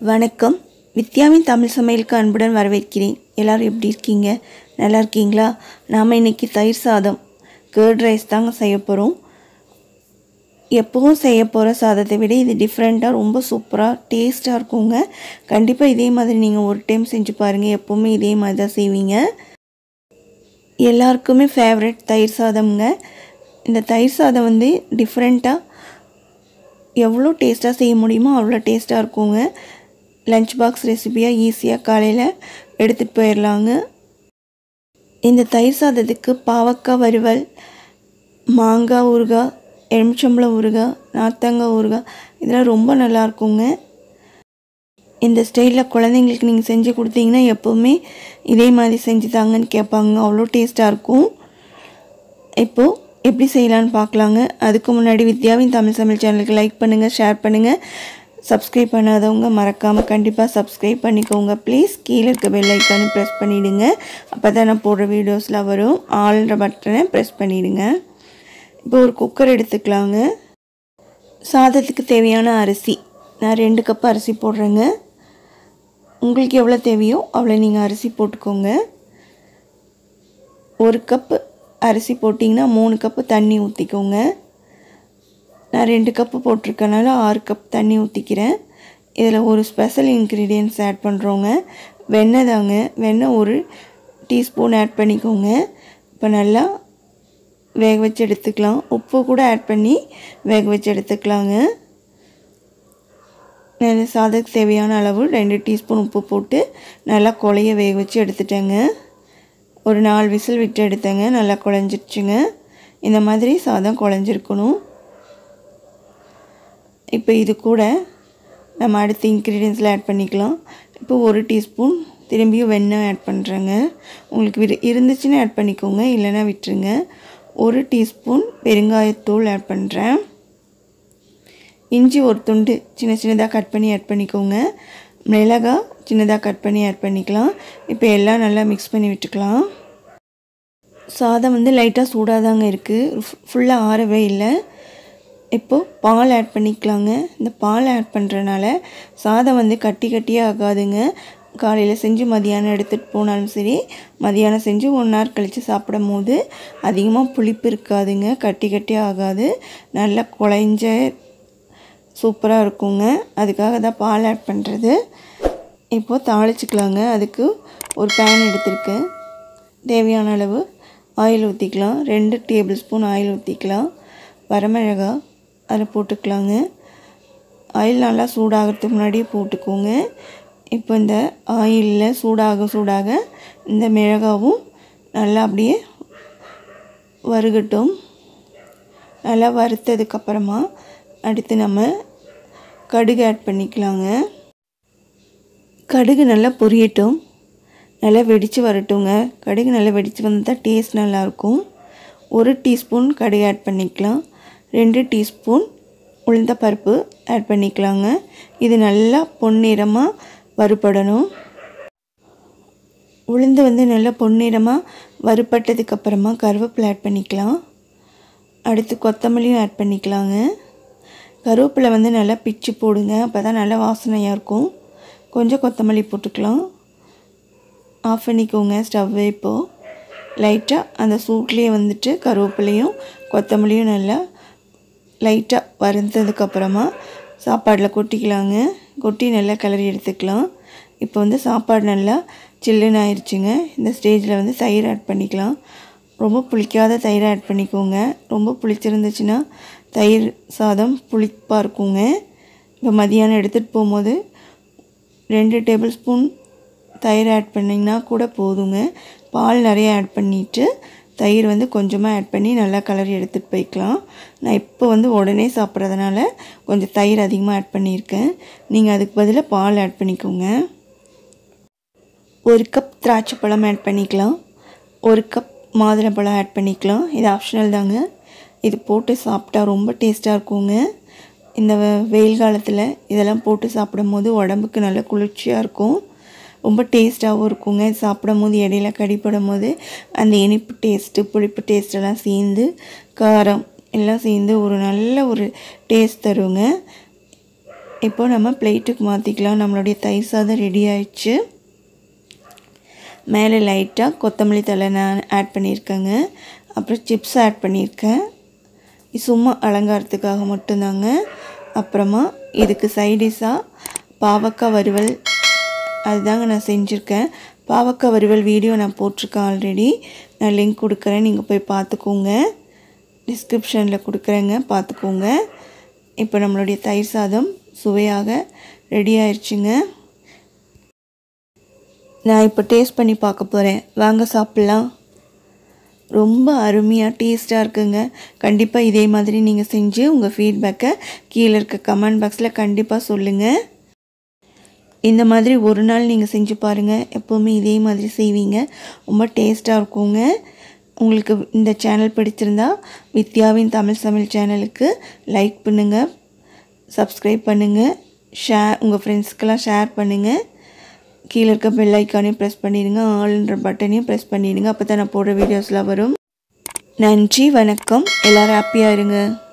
வணக்கம் வித்யாவின் தமிழ் சமையலுக்கு அன்புடன் வரவேற்கிறேன் எல்லாரும் எப்படி இருக்கீங்க நல்லா இருக்கீங்களா நாம் இன்னைக்கு தயிர் சாதம் கேர்ட் ரைஸ் தாங்க செய்ய போகிறோம் எப்பவும் செய்ய போகிற சாதத்தை விட இது டிஃப்ரெண்ட்டாக ரொம்ப சூப்பராக டேஸ்ட்டாக இருக்குங்க கண்டிப்பாக இதே மாதிரி நீங்கள் ஒரு டைம் செஞ்சு பாருங்கள் எப்போவுமே இதே மாதிரி தான் செய்வீங்க எல்லாருக்குமே ஃபேவரட் தயிர் சாதம்ங்க இந்த தயிர் சாதம் வந்து டிஃப்ரெண்ட்டாக எவ்வளோ டேஸ்ட்டாக செய்ய முடியுமோ அவ்வளோ டேஸ்ட்டாக இருக்குங்க லஞ்ச் பாக்ஸ் ரெசிபியாக ஈஸியாக காலையில் எடுத்துகிட்டு போயிடலாங்க இந்த தயிர் சாதத்துக்கு பாவக்காய் வறுவல் மாங்காய் ஊறுகாய் எலுமிச்சம்பழம் ஊறுகாய் நார்த்தங்காய் ஊறுகாய் இதெல்லாம் ரொம்ப நல்லா இருக்குங்க இந்த ஸ்டைலில் குழந்தைங்களுக்கு நீங்கள் செஞ்சு கொடுத்தீங்கன்னா எப்போவுமே இதே மாதிரி செஞ்சு தாங்கன்னு கேட்பாங்க அவ்வளோ டேஸ்ட்டாக இருக்கும் இப்போது எப்படி செய்யலான்னு பார்க்கலாங்க அதுக்கு முன்னாடி வித்யாவின் தமிழ் சமையல் சேனலுக்கு லைக் பண்ணுங்கள் ஷேர் பண்ணுங்கள் சப்ஸ்கிரைப் பண்ணாதவங்க மறக்காமல் கண்டிப்பாக சப்ஸ்கிரைப் பண்ணிக்கோங்க ப்ளீஸ் கீழே இருக்க பெல் ஐக்கானு ப்ரெஸ் பண்ணிவிடுங்க அப்போ தான் நான் போடுற வீடியோஸில் வரும் ஆல்ன்ற பட்டனை ப்ரெஸ் பண்ணிவிடுங்க இப்போ ஒரு குக்கர் எடுத்துக்கலாங்க சாதத்துக்கு தேவையான அரிசி நான் ரெண்டு கப் அரிசி போடுறேங்க உங்களுக்கு எவ்வளோ தேவையோ அவ்வளோ நீங்கள் அரிசி போட்டுக்கோங்க ஒரு கப்பு அரிசி போட்டிங்கன்னா மூணு கப்பு தண்ணி ஊற்றிக்கோங்க நான் ரெண்டு கப்பு போட்டிருக்கனால ஆறு கப் தண்ணி ஊற்றிக்கிறேன் இதில் ஒரு ஸ்பெஷல் இன்க்ரீடியன்ட்ஸ் ஆட் பண்ணுறோங்க வெண்ணெய் தாங்க வெண்ணெய் ஒரு டீஸ்பூன் ஆட் பண்ணிக்கோங்க இப்போ நல்லா வேக வச்சு எடுத்துக்கலாம் உப்பு கூட ஆட் பண்ணி வேக வச்சு எடுத்துக்கலாங்க நான் சாதத்துக்கு தேவையான அளவு ரெண்டு டீஸ்பூன் உப்பு போட்டு நல்லா குழைய வேக வச்சு எடுத்துட்டேங்க ஒரு நாலு விசில் விட்டு எடுத்தேங்க நல்லா குழஞ்சிடுச்சுங்க இந்த மாதிரி சாதம் குழஞ்சிருக்கணும் இப்போ இது கூட நம்ம அடுத்த இன்க்ரீடியன்ஸில் ஆட் பண்ணிக்கலாம் இப்போ ஒரு டீஸ்பூன் திரும்பியும் வெண்ணெய் ஆட் பண்ணுறேங்க உங்களுக்கு விரு இருந்துச்சுன்னா ஆட் பண்ணிக்கோங்க இல்லைன்னா விட்டுருங்க ஒரு டீஸ்பூன் பெருங்காயத்தூள் ஆட் பண்ணுறேன் இஞ்சி ஒரு துண்டு சின்ன சின்னதாக கட் பண்ணி ஆட் பண்ணிக்கோங்க மிளகாய் சின்னதாக கட் பண்ணி ஆட் பண்ணிக்கலாம் இப்போ எல்லாம் நல்லா மிக்ஸ் பண்ணி விட்டுக்கலாம் சாதம் வந்து லைட்டாக சூடாக தாங்க இருக்குது ஃபுல்லாக ஆறவே இல்லை இப்போது பால் ஆட் பண்ணிக்கலாங்க இந்த பால் ஆட் பண்ணுறனால சாதம் வந்து கட்டி கட்டியே ஆகாதுங்க காலையில் செஞ்சு மதியானம் எடுத்துகிட்டு போனாலும் சரி மதியானம் செஞ்சு ஒன் ஹவர் கழித்து சாப்பிடும் போது அதிகமாக புளிப்பு இருக்காதுங்க கட்டி கட்டி ஆகாது நல்லா குழைஞ்ச சூப்பராக இருக்குங்க அதுக்காக தான் பால் ஆட் பண்ணுறது இப்போது தாளிச்சிக்கலாங்க அதுக்கு ஒரு பேன் எடுத்திருக்கேன் தேவையான அளவு ஆயில் ஊற்றிக்கலாம் ரெண்டு டேபிள் ஸ்பூன் ஆயில் ஊற்றிக்கலாம் வரமிளகா அதில் போட்டுக்கலாங்க ஆயில் நல்லா சூடாகிறதுக்கு முன்னாடியே போட்டுக்கோங்க இப்போ இந்த ஆயிலில் சூடாக சூடாக இந்த மிளகாவும் நல்லா அப்படியே வறுகட்டும் நல்லா வறுத்ததுக்கப்புறமா அடுத்து நம்ம கடுகு ஆட் பண்ணிக்கலாங்க கடுகு நல்லா பொரியட்டும் நல்லா வெடித்து வரட்டுங்க கடுகு நல்லா வெடித்து வந்தால் டேஸ்ட் நல்லாயிருக்கும் ஒரு டீஸ்பூன் கடுகு ஆட் பண்ணிக்கலாம் ரெண்டு டீஸ்பூன் உளுந்த பருப்பு ஆட் பண்ணிக்கலாங்க இது நல்லா பொன்னிறமாக வறுபடணும் உளுந்து வந்து நல்லா பொன்னிறமாக வறுபட்டதுக்கப்புறமா கருவேப்பிலை ஆட் பண்ணிக்கலாம் அடுத்து கொத்தமல்லியும் ஆட் பண்ணிக்கலாங்க கருவேப்பிலை வந்து நல்லா பிச்சு போடுங்க அப்போ தான் நல்லா வாசனையாக இருக்கும் கொஞ்சம் கொத்தமல்லி போட்டுக்கலாம் ஆஃப் பண்ணிக்கோங்க ஸ்டவ்வை இப்போது லைட்டாக அந்த சூட்லேயே வந்துட்டு கருவேப்பிலையும் கொத்தமல்லியும் நல்லா லைட்டாக வறுத்ததுக்கப்புறமா சாப்பாடில் கொட்டிக்கலாங்க கொட்டி நல்லா கிளறி எடுத்துக்கலாம் இப்போ வந்து சாப்பாடு நல்லா சில்லுன்னு ஆயிடுச்சுங்க இந்த ஸ்டேஜில் வந்து தயிர் ஆட் பண்ணிக்கலாம் ரொம்ப புளிக்காத தயிர் ஆட் பண்ணிக்கோங்க ரொம்ப புளிச்சிருந்துச்சுன்னா தயிர் சாதம் புளிப்பாக இருக்குங்க இப்போ மதியானம் எடுத்துகிட்டு போகும்போது ரெண்டு டேபிள் ஸ்பூன் தயிர் ஆட் பண்ணிங்கன்னா கூட போதுங்க பால் நிறைய ஆட் பண்ணிவிட்டு தயிர் வந்து கொஞ்சமாக ஆட் பண்ணி நல்லா கலரி எடுத்துகிட்டு போய்க்கலாம் நான் இப்போ வந்து உடனே சாப்பிட்றதுனால கொஞ்சம் தயிர் அதிகமாக ஆட் பண்ணியிருக்கேன் நீங்கள் அதுக்கு பதிலாக பால் ஆட் பண்ணிக்கோங்க ஒரு கப் திராட்சை பழம் ஆட் பண்ணிக்கலாம் ஒரு கப் மாதுளம்பழம் ஆட் பண்ணிக்கலாம் இது ஆப்ஷனல் தாங்க இது போட்டு சாப்பிட்டா ரொம்ப டேஸ்ட்டாக இருக்குங்க இந்த வெயில் காலத்தில் இதெல்லாம் போட்டு சாப்பிடும் போது உடம்புக்கு நல்ல குளிர்ச்சியாக இருக்கும் ரொம்ப டேஸ்ட்டாகவும் இருக்குங்க சாப்பிடும் போது இடையில கடிப்படும் போது அந்த இனிப்பு டேஸ்ட்டு புளிப்பு டேஸ்ட்டெல்லாம் சேர்ந்து காரம் எல்லாம் சேர்ந்து ஒரு நல்ல ஒரு டேஸ்ட் தருங்க இப்போ நம்ம பிளேட்டுக்கு மாற்றிக்கலாம் நம்மளுடைய தயிர் சாதம் ரெடி ஆயிடுச்சு மேலே லைட்டாக கொத்தமல்லி தலை நான் ஆட் பண்ணியிருக்கேங்க அப்புறம் சிப்ஸ் ஆட் பண்ணியிருக்கேன் இது சும்மா அலங்காரத்துக்காக மட்டும்தாங்க அப்புறமா இதுக்கு சைடிஷாக பாவக்காய் வறுவல் அதுதாங்க நான் செஞ்சுருக்கேன் பாவக்காய் வறுவல் வீடியோ நான் போட்டிருக்கேன் ஆல்ரெடி நான் லிங்க் கொடுக்குறேன் நீங்கள் போய் பார்த்துக்கோங்க டிஸ்கிரிப்ஷனில் கொடுக்குறேங்க பார்த்துக்கோங்க இப்போ நம்மளுடைய தயிர் சாதம் சுவையாக ரெடி ஆயிடுச்சுங்க நான் இப்போ டேஸ்ட் பண்ணி பார்க்க போகிறேன் வாங்க சாப்பிட்லாம் ரொம்ப அருமையாக டேஸ்ட்டாக இருக்குங்க கண்டிப்பாக இதே மாதிரி நீங்கள் செஞ்சு உங்கள் ஃபீட்பேக்கை கீழே இருக்க கமெண்ட் பாக்ஸில் கண்டிப்பாக சொல்லுங்கள் இந்த மாதிரி ஒரு நாள் நீங்கள் செஞ்சு பாருங்கள் எப்போவுமே இதே மாதிரி செய்வீங்க ரொம்ப டேஸ்ட்டாக இருக்குங்க உங்களுக்கு இந்த சேனல் பிடிச்சிருந்தா வித்யாவின் தமிழ் சமையல் சேனலுக்கு லைக் பண்ணுங்கள் சப்ஸ்கிரைப் பண்ணுங்கள் ஷேர் உங்கள் ஃப்ரெண்ட்ஸ்க்கெல்லாம் ஷேர் பண்ணுங்கள் கீழே இருக்க பெல் ஐக்கானையும் ப்ரெஸ் பண்ணிடுங்க ஆல்ன்ற பட்டனையும் ப்ரெஸ் பண்ணிடுங்க அப்போ தான் நான் போடுற வீடியோஸ்லாம் வரும் நன்றி வணக்கம் எல்லோரும் ஹாப்பியாக இருங்க